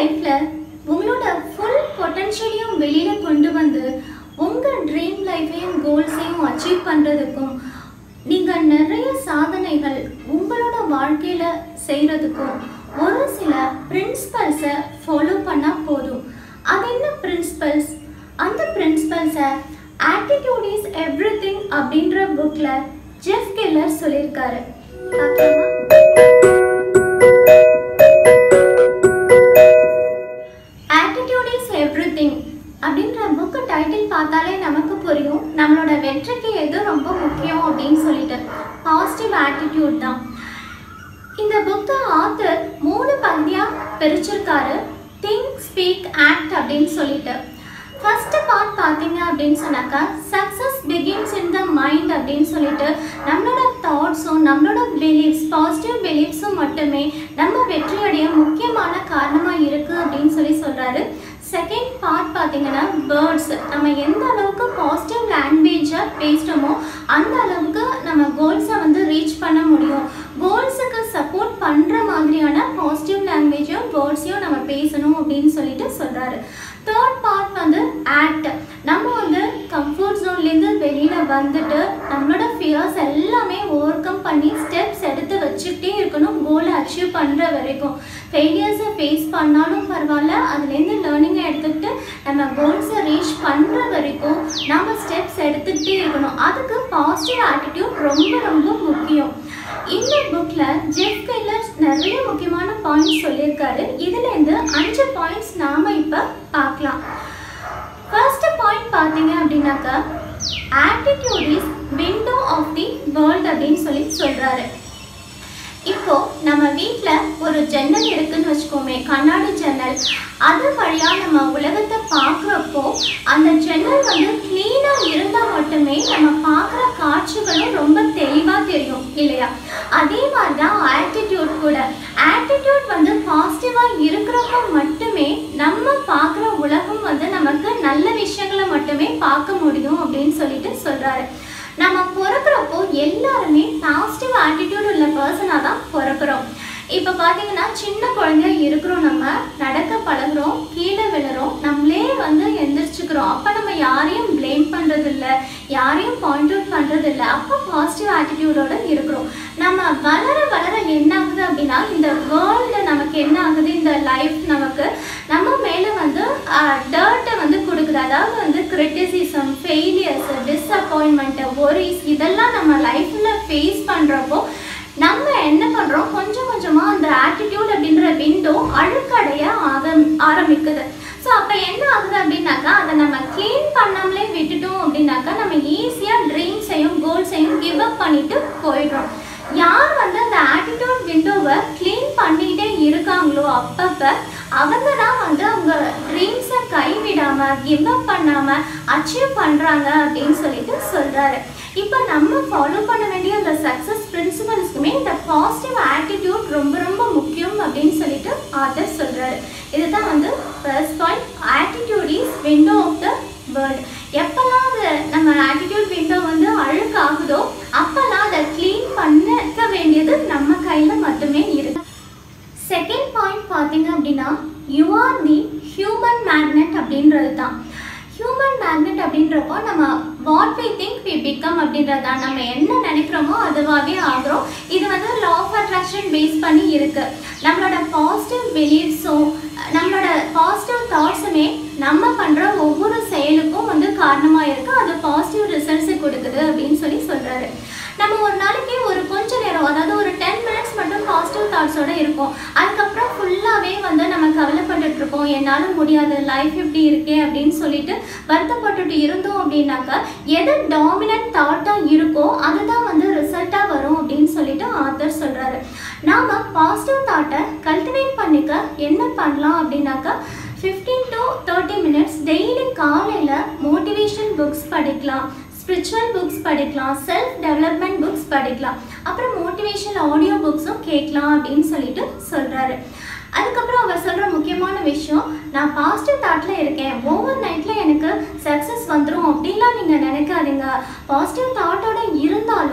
லைஃப்ல உங்களோட ஃபுல் பொட்டன்ஷியலையும் வெளியில கொண்டு வந்து உங்க ட்ரீம் லைஃபையும் கோல்ஸையும் அச்சீவ் பண்றதுக்கும் நீங்க நிறைய சாதனைகள் உங்களோட வாழ்க்கையில செய்யறதுக்கும் ஒரு சில பிரின்சிபல்ஸை ஃபாலோ பண்ணா போதும் அது என்ன பிரின்சிபல்ஸ் அந்த பிரின்சிபல்ஸை ஆட்டிடியூட் இஸ் எவ்ரி திங் அப்படின்ற புக்ல ஜெஃப் கெல்லர் சொல்லியிருக்காரு பார்க்கலாமா ஆட்டிடியூட் இஸ் எவ்ரி திங் அப்படின்ற புக்கு டைட்டில் பார்த்தாலே நமக்கு புரியும் நம்மளோட வெற்றிக்கு எது ரொம்ப முக்கியம் அப்படின்னு சொல்லிட்டு பாசிட்டிவ் ஆட்டிடியூட் தான் இந்த புக்கை ஆத்தர் மூணு பகுதியாக பிரிச்சிருக்காரு திங்க் ஸ்பீக் ஆக்ட் அப்படின்னு சொல்லிட்டு ஃபர்ஸ்ட் பார்ட் பார்த்தீங்க அப்படின்னு சொன்னாக்கா success begins in the mind அப்படின்னு சொல்லிட்டு நம்மளோட தாட்ஸும் நம்மளோட பிலீஃப்ஸ் பாசிட்டிவ் பிலீஃப்ஸும் மட்டுமே நம்ம வெற்றியடைய முக்கியமான காரணமாக இருக்குது அப்படின்னு சொல்லி சொல்கிறாரு செகண்ட் பார்ட் பார்த்தீங்கன்னா வேர்ட்ஸ் நம்ம எந்த அளவுக்கு பாசிட்டிவ் லாங்குவேஜை பேசுகிறோமோ அந்த அளவுக்கு நம்ம கோல்ஸை வந்து ரீச் பண்ண முடியும் கோல்ஸுக்கு சப்போர்ட் பண்ணுற மாதிரியான பாசிட்டிவ் லாங்குவேஜையும் வேர்ட்ஸையும் நம்ம பேசணும் அப்படின்னு சொல்லிட்டு சொல்கிறாரு தேர்ட் பார்ட் வந்து ஆக்ட் நம்ம வந்து கம்ஃபர்ட் ஜோன்லேருந்து வெளியில் வந்துட்டு நம்மளோட ஃபியர்ஸ் எல்லாமே ஓவர் கம் பண்ணி ஸ்டெப்ஸ் எடுத்து வச்சுக்கிட்டே இருக்கணும் கோலை அச்சீவ் பண்ணுற வரைக்கும் ஃபெயிலியர்ஸை ஃபேஸ் பண்ணாலும் பரவாயில்ல அதுலேருந்து லேர்னிங்கை எடுத்துக்கிட்டு நம்ம கோல்ஸை ரீச் பண்ணுற வரைக்கும் நம்ம ஸ்டெப்ஸ் எடுத்துக்கிட்டே இருக்கணும் அதுக்கு பாசிட்டிவ் ஆட்டிடியூட் ரொம்ப ரொம்ப முக்கியம் இந்த புக்கில் ஜெஃப் கெல்லர்ஸ் நிறைய முக்கியமான பாயிண்ட்ஸ் சொல்லியிருக்காரு இதுலேருந்து அஞ்சு பாயிண்ட்ஸ் நாம் இப்போ பார்க்கலாம் ஃபர்ஸ்ட் பாயிண்ட் பார்த்தீங்க அப்படின்னாக்கா attitude is window of the world அப்படின்னு சொல்லி சொல்கிறாரு இப்போ நம்ம வீட்டில் ஒரு ஜன்னல் இருக்குன்னு வச்சுக்கோமே கண்ணாடி ஜன்னல் அது வழியாக நம்ம உலகத்தை பார்க்குறப்போ அந்த ஜன்னல் வந்து க்ளீனாக இருந்தால் மட்டுமே நம்ம பார்க்குற காட்சிகளும் ரொம்ப தெளிவாக தெரியும் இல்லையா அதே மாதிரி தான் ஆட்டிடியூட் கூட ஆட்டிடியூட் வந்து பாசிட்டிவாக இருக்கிறப்ப மட்டுமே நம்ம பார்க்குற உலகம் வந்து நமக்கு நல்ல விஷயங்களை மட்டுமே பார்க்க முடியும் அப்படின்னு சொல்லிட்டு சொல்கிறாரு நம்ம பிறக்கிறப்போ எல்லாருமே பாசிட்டிவ் ஆட்டிடியூட் உள்ள பர்சனாக தான் பிறக்கிறோம் இப்போ பார்த்தீங்கன்னா சின்ன குழந்தையா இருக்கிறோம் நம்ம நடக்க பழகுறோம் கீழே விழுறோம் நம்மளே வந்து எந்திரிச்சுக்கிறோம் அப்போ நம்ம யாரையும் ப்ளேம் பண்ணுறது இல்லை யாரையும் பாயிண்ட் அவுட் பண்ணுறது இல்லை அப்போ பாசிட்டிவ் ஆட்டிடியூடோட இருக்கிறோம் நம்ம வளர வளர என்ன ஆகுது அப்படின்னா இந்த வேர்ல்டு நமக்கு என்ன ஆகுது இந்த லைஃப் நமக்கு நம்ம மேலே வந்து டர்ட்டை வந்து கொடுக்குது அதாவது வந்து கிரிட்டிசிசம் ஃபெயிலியர்ஸ் டிஸப்பாயின்மெண்ட்டு ஒரிஸ் இதெல்லாம் நம்ம லைஃப்பில் ஃபேஸ் பண்ணுறப்போ நம்ம என்ன பண்ணுறோம் கொஞ்சம் கொஞ்சமாக அந்த ஆட்டிடியூட் அப்படின்ற விண்டோ அழுக்கடைய ஆரம் ஆரம்பிக்குது ஸோ அப்போ என்ன ஆகுது அப்படின்னாக்கா அதை நம்ம க்ளீன் பண்ணாமலே விட்டுட்டோம் அப்படின்னாக்கா நம்ம ஈஸியாக ட்ரீம்ஸையும் கோல்ஸையும் கிவ் அப் பண்ணிட்டு போயிடுறோம் யார் வந்து அந்த ஆட்டிடியூட் விண்டோவை க்ளீன் பண்ணிகிட்டே இருக்காங்களோ அப்பப்போ அவங்க தான் வந்து அவங்க ட்ரீம்ஸை கைவிடாமல் கிவ் அப் பண்ணாமல் அச்சீவ் பண்ணுறாங்க அப்படின்னு சொல்லிட்டு சொல்கிறாரு இப்போ நம்ம ஃபாலோ பண்ண வேண்டிய அந்த சக்ஸஸ் பிரின்சிபல்ஸ்க்குமே இந்த பாசிட்டிவ் ஆட்டிடியூட் ரொம்ப ரொம்ப முக்கியம் அப்படின்னு சொல்லிட்டு ஆத்தர் சொல்கிறாரு இதுதான் வந்து first point attitude is window of the world எப்போல்லாம் அது நம்ம ஆட்டிடியூட் விண்டோ வந்து அழுக்காகுதோ அப்போல்லாம் அதை க்ளீன் பண்ணிக்க வேண்டியது நம்ம கையில் மட்டுமே இருக்கு செகண்ட் பாயிண்ட் பார்த்தீங்க அப்படின்னா you are the human magnet அப்படின்றது தான் ஹியூமன் மேக்னெட் அப்படின்றப்போ நம்ம what we think we become அப்படின்றது தான் நம்ம என்ன நினைக்கிறோமோ அதுவாகவே ஆகிறோம் இது வந்து லா ஆஃப் அட்ராக்ஷன் பேஸ் பண்ணி இருக்கு நம்மளோட பாசிட்டிவ் பிலீஃப்ஸும் நம்மளோட பாசிட்டிவ் தாட்ஸுமே நம்ம பண்ணுற ஒவ்வொரு செயலுக்கும் வந்து காரணமாக இருக்குது அது பாசிட்டிவ் ரிசல்ட்ஸை கொடுக்குது அப்படின்னு சொல்லி சொல்கிறாரு நம்ம ஒரு நாளைக்கு ஒரு கொஞ்ச நேரம் அதாவது ஒரு டென் மினிட்ஸ் மட்டும் பாசிட்டிவ் தாட்ஸோட இருப்போம் அதுக்கப்புறம் ஃபுல்லாகவே வந்து நம்ம கவலைப்பட்டுட்டு இருப்போம் என்னால் முடியாது லைஃப் இப்படி இருக்கே அப்படின்னு சொல்லிட்டு வருத்தப்பட்டுட்டு இருந்தோம் அப்படின்னாக்கா எது டாமினன்ட் தாட்டாக இருக்கோ அதுதான் வந்து ரிசல்ட்டாக வரும் அப்படின்னு சொல்லிட்டு ஆத்தர் சொல்கிறாரு நாம் பாசிட்டிவ் தாட்டை கல்டிவேட் பண்ணிக்க என்ன பண்ணலாம் அப்படின்னாக்கா fifteen to thirty minutes daily காலையில் மோட்டிவேஷன் புக்ஸ் படிக்கலாம் ஸ்பிரிச்சுவல் புக்ஸ் படிக்கலாம் செல்ஃப் டெவலப்மெண்ட் புக்ஸ் படிக்கலாம் அப்புறம் மோட்டிவேஷன் ஆடியோ புக்ஸும் கேட்கலாம் அப்படின்னு சொல்லிட்டு சொல்கிறாரு அதுக்கப்புறம் அவர் சொல்கிற முக்கியமான விஷயம் நான் பாசிட்டிவ் தாட்டில் இருக்கேன் ஓவர் நைட்டில் எனக்கு சக்ஸஸ் வந்துடும் அப்படின்லாம் நீங்கள் நினைக்காதீங்க பாசிட்டிவ் தாட்டோட இருந்தாலும்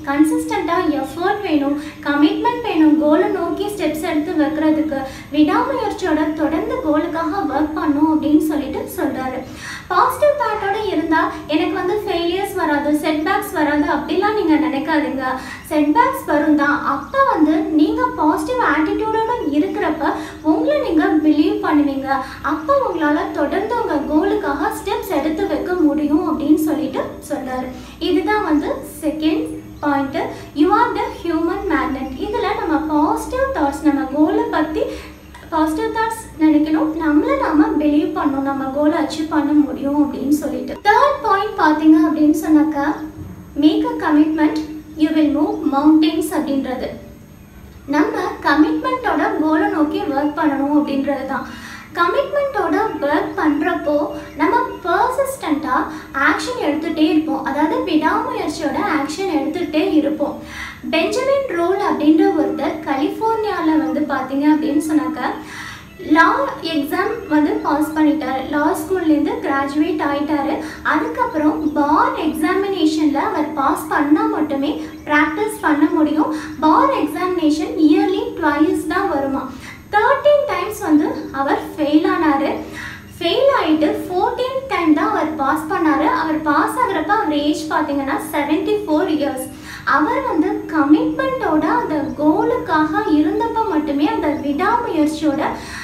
கன்சிஸ்டண்ட்டாக எஃபர்ட் வேணும் கமிட்மெண்ட் வேணும் கோலை நோக்கி ஸ்டெப்ஸ் எடுத்து வைக்கிறதுக்கு விடாமுயற்சியோட தொடர்ந்து கோலுக்காக ஒர்க் பண்ணும் அப்படின்னு சொல்லிட்டு சொல்கிறாரு பாசிட்டிவ் தாட்டோட இருந்தால் எனக்கு வந்து ஃபெயிலியர்ஸ் வராது செட்பேக்ஸ் வராது அப்படிலாம் நீங்கள் நினைக்காதீங்க செட்பேக்ஸ் வரும் தான் அப்போ வந்து நீங்கள் பாசிட்டிவ் ஆட்டிடியூடோட இருக்கிறப்ப உங்களை நீங்கள் பிலீவ் பண்ணுவீங்க அப்போ உங்களால் தொடர்ந்து உங்கள் கோலுக்காக ஸ்டெப்ஸ் எடுத்து வைக்க முடியும் அப்படின்னு சொல்லிட்டு சொல்கிறாரு இதுதான் வந்து second point you are the human magnet இதில் நம்ம பாசிட்டிவ் தாட்ஸ் நம்ம கோலை பற்றி பாசிட்டிவ் தாட்ஸ் நினைக்கணும் நம்மளை நாம பிலீவ் பண்ணணும் நம்ம கோலை அச்சீவ் பண்ண முடியும் அப்படின்னு சொல்லிட்டு தேர்ட் பாயிண்ட் பார்த்தீங்க அப்படின்னு சொன்னாக்கா make a commitment you will move mountains அப்படின்றது நம்ம கமிட்மெண்ட்டோட கோலை நோக்கி ஒர்க் பண்ணணும் அப்படின்றது தான் கமிட்மெண்ட்டோட ஒர்க் பண்ணுறப்போ நம்ம பர்சிஸ்டண்ட்டாக ஆக்ஷன் எடுத்துகிட்டே இருப்போம் அதாவது விடாமுயற்சியோட ஆக்ஷன் எடுத்துகிட்டே இருப்போம் பெஞ்சமின் ரோல் அப்படின்ற ஒருத்தர் கலிஃபோர்னியாவில் வந்து பார்த்தீங்க அப்படின்னு சொன்னாக்க லா எக்ஸாம் வந்து பாஸ் பண்ணிட்டார் லா ஸ்கூல்லேருந்து கிராஜுவேட் ஆயிட்டாரு அதுக்கப்புறம் பார் எக்ஸாமினேஷனில் அவர் பாஸ் பண்ணால் மட்டுமே ப்ராக்டிஸ் பண்ண முடியும் பார் எக்ஸாமினேஷன் இயர்லி ட்வைஸ் தான் வருமா தேர்ட்டீன் டைம்ஸ் வந்து அவர் ஃபெயில் ஆனார் ஃபெயில் ஆகிட்டு ஃபோர்டீன் டைம் தான் அவர் பாஸ் பண்ணார் அவர் பாஸ் ஆகிறப்ப அவர் ஏஜ் பார்த்தீங்கன்னா செவன்ட்டி ஃபோர் இயர்ஸ் அவர் வந்து கமிட்மெண்ட்டோட அந்த கோலுக்காக இருந்தப்போ மட்டுமே அந்த விடாமுயற்சியோட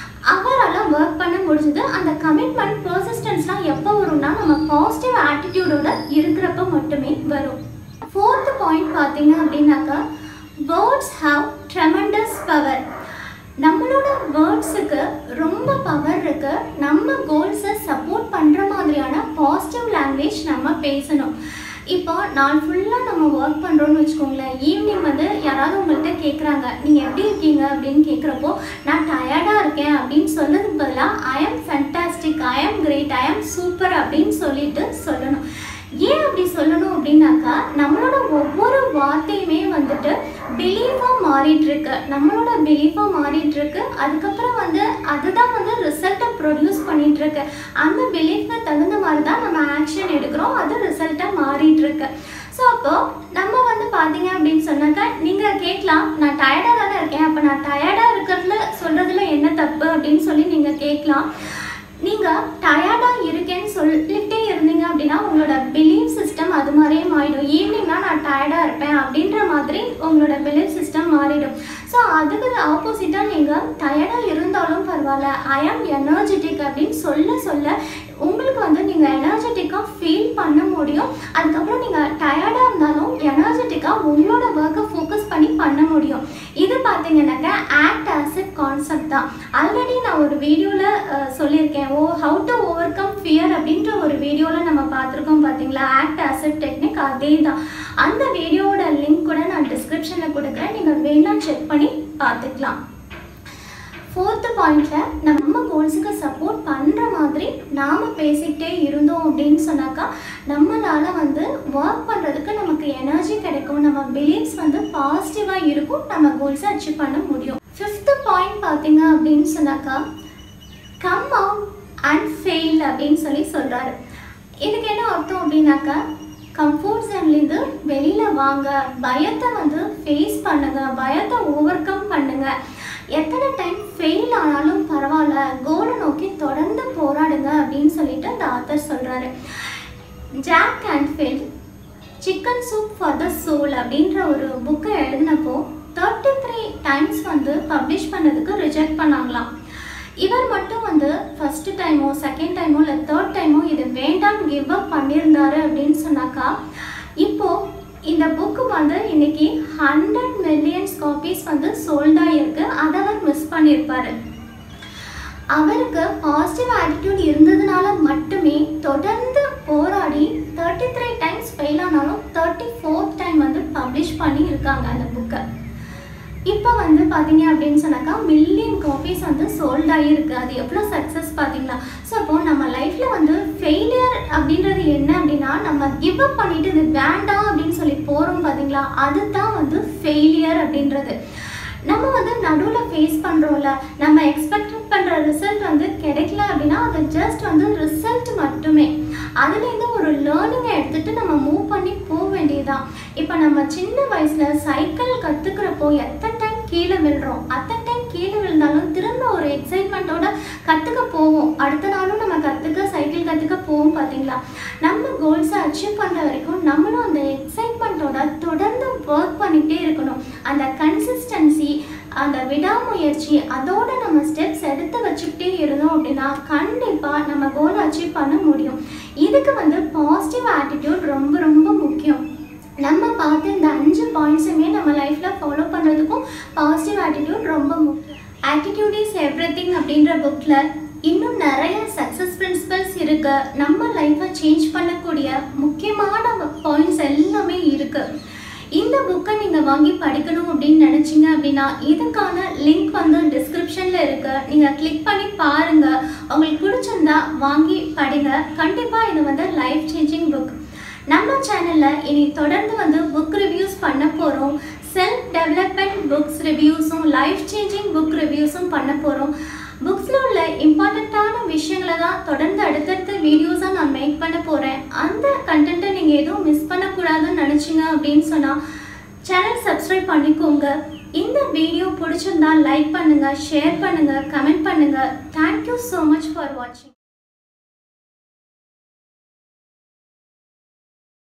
அவரால் ஒர்க் பண்ண முடிஞ்சது அந்த கமிட்மெண்ட் பர்சிஸ்டன்ஸ்லாம் எப்போ வரும்னா நம்ம பாசிட்டிவ் ஆட்டிடியூடோட இருக்கிறப்ப மட்டுமே வரும் ஃபோர்த் பாயிண்ட் பார்த்தீங்க அப்படின்னாக்கா வேர்ட்ஸ் ஹாவ் ட்ரெமண்டஸ் பவர் நம்மளோட வேர்ட்ஸுக்கு ரொம்ப பவர் இருக்கு நம்ம கோல்ஸை சப்போர்ட் பண்ணுற மாதிரியான பாசிட்டிவ் லாங்குவேஜ் நம்ம பேசணும் இப்போ நாள் ஃபுல்லாக நம்ம ஒர்க் பண்ணுறோன்னு வச்சுக்கோங்களேன் ஈவினிங் வந்து யாராவது உங்கள்கிட்ட கேட்குறாங்க நீங்கள் எப்படி இருக்கீங்க அப்படின்னு கேட்குறப்போ நான் டயர்டாக இருக்கேன் அப்படின்னு சொன்னதுக்கு பதிலாக ஐ ஆம் ஃபென்டாஸ்டிக் ஐ ஆம் கிரேட் ஐ ஆம் சூப்பர் அப்படின்னு சொல்லிட்டு சொல்லணும் ஏன் அப்படி சொல்லணும் அப்படின்னாக்கா நம்மளோட ஒவ்வொரு வார்த்தையுமே வந்துட்டு பிலீஃபாக மாறிட்டு இருக்கு நம்மளோட பிலீஃபாக மாறிட்டு இருக்கு அதுக்கப்புறம் வந்து அதுதான் வந்து ரிசல்ட்டை ப்ரொடியூஸ் பண்ணிட்டு இருக்கு அந்த பிலீஃப்க்கு தகுந்த மாதிரி தான் நம்ம ஆக்ஷன் எடுக்கிறோம் அது ரிசல்ட்டாக மாறிட்டு இருக்கு ஸோ அப்போ நம்ம வந்து பார்த்தீங்க அப்படின்னு சொன்னாக்கா நீங்கள் கேட்கலாம் நான் டயர்டாக தானே இருக்கேன் அப்போ நான் டயர்டாக இருக்கிறதுல சொல்கிறதுல என்ன தப்பு அப்படின்னு சொல்லி நீங்கள் கேட்கலாம் நீங்கள் டயர்டாக இருக்கேன்னு சொல்லிட்டே இருந்தீங்க அப்படின்னா உங்களோட பிலீஃப் சிஸ்டம் அது மாதிரியே மாறிடும் ஈவினிங்னா நான் டயர்டாக இருப்பேன் அப்படின்ற மாதிரி உங்களோட பிலீஃப் சிஸ்டம் மாறிடும் ஸோ அதுக்கு ஆப்போசிட்டாக நீங்கள் டயர்டாக இருந்தாலும் பரவாயில்ல ஐ ஆம் எனர்ஜெட்டிக் அப்படின்னு சொல்ல சொல்ல உங்களுக்கு வந்து நீங்கள் எனர்ஜெட்டிக்காக ஃபீல் பண்ண முடியும் அதுக்கப்புறம் நீங்கள் டயர்டாக இருந்தாலும் எனர்ஜெட்டிக்காக உங்களோட ஒர்க்கை ஃபோக்கஸ் பண்ணி பண்ண முடியும் இது பார்த்தீங்கன்னாக்கா ஆக்ட் ஆஸ் எ கான்செப்ட் தான் ஆல்ரெடி நான் ஒரு வீடியோவில் சொல்லியிருக்கேன் oh how to overcome fear அப்படின்ற ஒரு வீடியோவில் நம்ம பார்த்துருக்கோம் பார்த்தீங்களா ஆக்ட் ஆஸ் எ டெக்னிக் அதே தான் அந்த வீடியோவோட லிங்க் கூட நான் டிஸ்கிரிப்ஷனில் கொடுக்குறேன் நீங்கள் வேணா செக் பண்ணி பார்த்துக்கலாம் ஃபோர்த்து பாயிண்டில் நம்ம கோல்ஸுக்கு சப்போர்ட் பண்ணுற மாதிரி நாம் பேசிக்கிட்டே இருந்தோம் அப்படின்னு சொன்னாக்கா நம்மளால் வந்து ஒர்க் பண்ணுறதுக்கு நமக்கு எனர்ஜி கிடைக்கும் நம்ம பிலீஃப்ஸ் வந்து பாசிட்டிவாக இருக்கும் நம்ம கோல்ஸை அச்சீவ் பண்ண முடியும் ஃபிஃப்த்து பாயிண்ட் பார்த்தீங்க அப்படின்னு சொன்னாக்கா கம் அவுட் அண்ட் ஃபெயில் அப்படின்னு சொல்லி சொல்கிறாரு இதுக்கு என்ன அர்த்தம் அப்படின்னாக்கா கம்ஃபர்ட் ஜோன்லேருந்து வெளியில் வாங்க பயத்தை வந்து ஃபேஸ் பண்ணுங்க பயத்தை ஓவர் கம் பண்ணுங்க எத்தனை டைம் ஃபெயில் ஆனாலும் பரவாயில்ல கோலை நோக்கி தொடர்ந்து போராடுங்க அப்படின்னு சொல்லிட்டு அந்த ஆத்தர் சொல்கிறாரு Jack Canfield chicken soup for the soul அப்படின்ற ஒரு புக்கை எழுதினப்போ தேர்ட்டி த்ரீ டைம்ஸ் வந்து பப்ளிஷ் பண்ணதுக்கு ரிஜெக்ட் பண்ணாங்களாம் இவர் மட்டும் வந்து ஃபர்ஸ்ட் டைமோ செகண்ட் டைமோ இல்லை தேர்ட் டைமோ இது வேண்டாம் கிவ் அப் பண்ணியிருந்தாரு அப்படின்னு சொன்னாக்கா இப்போ இந்த புக்கு வந்து இன்னைக்கு ஹண்ட்ரட் மில்லியன்ஸ் காப்பீஸ் வந்து சோல்டாக இருக்கு அதை அவர் மிஸ் பண்ணியிருப்பாரு அவருக்கு பாசிட்டிவ் ஆட்டிடியூட் இருந்ததுனால மட்டுமே தொடர்ந்து போராடி தேர்ட்டி த்ரீ டைம்ஸ் ஃபெயில் ஆனாலும் தேர்ட்டி ஃபோர்த் டைம் வந்து பப்ளிஷ் பண்ணி இருக்காங்க அந்த புக்கை இப்போ வந்து பார்த்தீங்க அப்படின்னு சொன்னாக்கா மில்லியன் காப்பீஸ் வந்து சோல்ட் ஆகியிருக்கு அது எவ்வளோ சக்ஸஸ் பார்த்தீங்களா ஸோ அப்போ நம்ம லைஃப்பில் வந்து ஃபெயிலியர் அப்படின்றது என்ன அப்படின்னா நம்ம கிவ் அப் பண்ணிட்டு இது வேண்டாம் அப்படின்னு சொல்லி போகிறோம் பார்த்தீங்களா அதுதான் வந்து ஃபெயிலியர் அப்படின்றது நம்ம வந்து நடுவில் ஃபேஸ் பண்ணுறோம்ல நம்ம எக்ஸ்பெக்ட் பண்ணுற ரிசல்ட் வந்து கிடைக்கல அப்படின்னா அது ஜஸ்ட் வந்து ரிசல்ட் மட்டுமே அதுலேருந்து ஒரு லேர்னிங்கை எடுத்துகிட்டு நம்ம மூவ் பண்ணி போக வேண்டியதுதான் இப்போ நம்ம சின்ன வயசில் சைக்கிள் கற்றுக்கிறப்போ எத்தனை டைம் கீழே விழுறோம் அத்தனை டைம் கீழே விழுந்தாலும் திரும்ப ஒரு எக்ஸைட்மெண்ட்டோட கற்றுக்க போவோம் அடுத்த நாளும் நம்ம கற்றுக்க சைக்கிள் கற்றுக்க போவோம் பார்த்தீங்களா நம்ம கோல்ஸை அச்சீவ் பண்ணுற வரைக்கும் நம்மளும் அந்த எக்ஸைட்மெண்ட்டோட தொடர்ந்து ஒர்க் பண்ணிகிட்டே இருக்கணும் அந்த கன்சிஸ்டன்சி அந்த விடாமுயற்சி அதோட நம்ம ஸ்டெப்ஸ் எடுத்து வச்சுக்கிட்டே இருந்தோம் அப்படின்னா கண்டிப்பாக நம்ம கோல் அச்சீவ் பண்ண முடியும் இதுக்கு வந்து பாசிட்டிவ் ஆட்டிடியூட் ரொம்ப ரொம்ப முக்கியம் நம்ம பார்த்து இந்த அஞ்சு பாயிண்ட்ஸுமே நம்ம லைஃப்பில் ஃபாலோ பண்ணுறதுக்கும் பாசிட்டிவ் ஆட்டிடியூட் ரொம்ப முக்கியம் ஆட்டிடியூட் இஸ் எவ்ரி திங் அப்படின்ற புக்கில் இன்னும் நிறைய சக்ஸஸ் பிரின்சிபல்ஸ் இருக்கு நம்ம லைஃப்பை சேஞ்ச் பண்ணக்கூடிய முக்கியமான பாயிண்ட்ஸ் எல்லாமே இருக்குது இந்த புக்கை நீங்கள் வாங்கி படிக்கணும் அப்படின்னு நினச்சிங்க அப்படின்னா இதுக்கான லிங்க் வந்து டிஸ்கிரிப்ஷனில் இருக்குது நீங்கள் கிளிக் பண்ணி பாருங்கள் உங்களுக்கு பிடிச்சிருந்தா வாங்கி படிங்க கண்டிப்பாக இது வந்து லைஃப் சேஞ்சிங் புக் நம்ம சேனலில் இனி தொடர்ந்து வந்து புக் ரிவ்யூஸ் பண்ண போகிறோம் செல்ஃப் டெவலப்மெண்ட் புக்ஸ் ரிவ்யூஸும் லைஃப் சேஞ்சிங் புக் ரிவ்யூஸும் பண்ண போகிறோம் புக்ஸில் உள்ள இம்பார்ட்டண்ட்டான விஷயங்களை தான் தொடர்ந்து அடுத்தடுத்த வீடியோஸாக நான் மேக் பண்ண போகிறேன் அந்த கண்டென்ட்டை நீங்கள் எதுவும் மிஸ் பண்ணக்கூடாதுன்னு நினச்சிங்க அப்படின்னு சொன்னால் சேனல் சப்ஸ்கிரைப் பண்ணிக்கோங்க இந்த வீடியோ பிடிச்சிருந்தா லைக் பண்ணுங்கள் ஷேர் பண்ணுங்கள் கமெண்ட் பண்ணுங்கள் தேங்க்யூ ஸோ மச் ஃபார் வாட்சிங்